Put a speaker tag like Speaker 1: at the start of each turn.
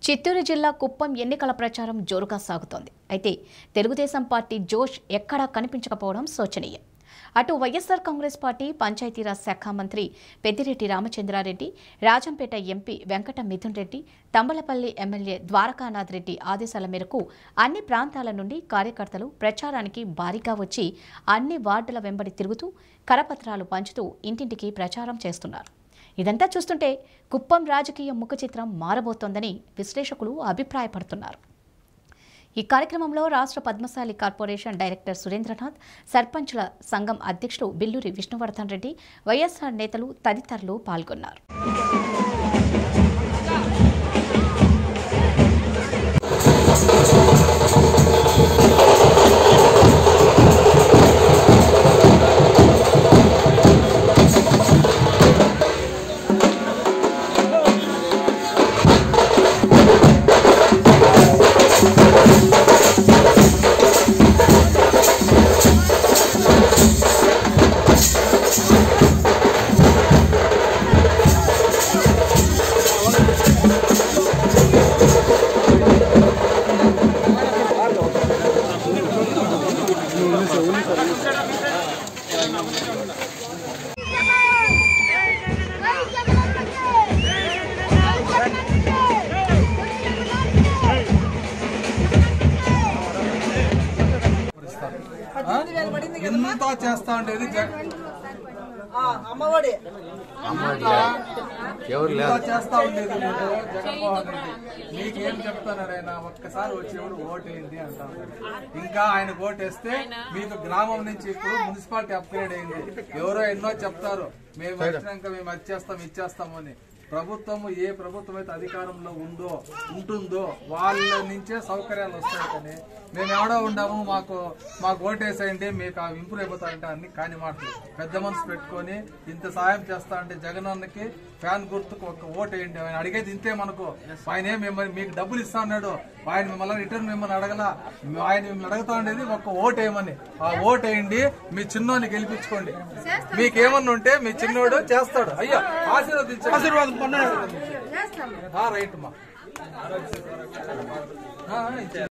Speaker 1: చిత్తూరు జిల్లా కుప్పం ఎన్నికల ప్రచారం జోరుగా సాగుతోంది అయితే తెలుగుదేశం పార్టీ జోష్ ఎక్కడా కనిపించకపోవడం శోచనీయం అటు వైఎస్సార్ కాంగ్రెస్ పార్టీ పంచాయతీరాజ్ శాఖ మంత్రి పెద్దిరెడ్డి రామచంద్రారెడ్డి రాజంపేట ఎంపీ వెంకట మిథున్ రెడ్డి తంబలపల్లి ఎమ్మెల్యే ద్వారకానాథ్ రెడ్డి ఆదేశాల మేరకు అన్ని ప్రాంతాల నుండి కార్యకర్తలు ప్రచారానికి భారీగా వచ్చి అన్ని వార్డుల వెంబడి తిరుగుతూ కరపత్రాలు పంచుతూ ఇంటింటికి ప్రచారం చేస్తున్నారు ఇదంతా చూస్తుంటే కుప్పం రాజకీయ ముఖ చిత్రం మారబోతోందని విశ్లేషకులు అభిప్రాయపడుతున్నారు ఈ కార్యక్రమంలో రాష్ట్ర పద్మశాలి కార్పొరేషన్ డైరెక్టర్ సురేంద్రనాథ్ సర్పంచ్ల సంఘం అధ్యక్షుడు బిల్లూరి విష్ణువర్ధన్ రెడ్డి వైఎస్ఆర్ నేతలు తదితరులు పాల్గొన్నారు
Speaker 2: ఎంత చేస్తా ఉండేది జగ-
Speaker 3: అమ్మఒడి
Speaker 4: ఎవరు
Speaker 2: ఎంత
Speaker 4: లేదు
Speaker 2: చేస్తా ఉండేది మీరు జగన్మోహన్ రెడ్డి మీకేం చెప్తున్నారు ఆయన ఒక్కసారి వచ్చేవాడు ఓటేయండి అంటా ఉన్నాడు. ఇంకా ఆయన ఓటేస్తే మీకు గ్రామం నుంచి ఇప్పుడు మున్సిపాలిటీ అప్గ్రేడ్ అయింది ఎవరో ఎన్నో చెప్తారు మేము వచ్చినాక మేము అది చేస్తాం ఇచ్చేస్తాము అని ప్రభుత్వం ఏ ప్రభుత్వం అయితే అధికారంలో ఉందో ఉంటుందో వాళ్ళ నుంచే సౌకర్యాలు వస్తాయి కానీ మేము ఎవడో ఉండము మాకు మాకు ఓటేసేయండి మీకు ఆ ఇంప్రూవ్ అయిపోతారంటే అన్ని కాని మాటలు పెద్ద మనసు పెట్టుకొని ఇంత సాయం చేస్తా అంటే జగన్ అన్నకి ఫ్యాన్ గుర్తుకు ఒక ఓటు వేయండి ఆయన అడిగేది ఇంతే మనకు ఆయన ఏం మిమ్మల్ని మీకు డబ్బులు ఇస్తా అన్నాడు ఆయన మిమ్మల్ని రిటర్న్ మిమ్మల్ని అడగల ఆయన మిమ్మల్ని అడుగుతా ఉండేది ఒక ఓటు వేయమని ఆ ఓటు వేయండి మీ చిన్నోని గెలిపించుకోండి మీకేమన్నా ఉంటే మీ చిన్నోడు చేస్తాడు అయ్యా ఆశీర్వదించండి ఆశీర్వాదం రైట్ మా ఆ, ఇచ్చే.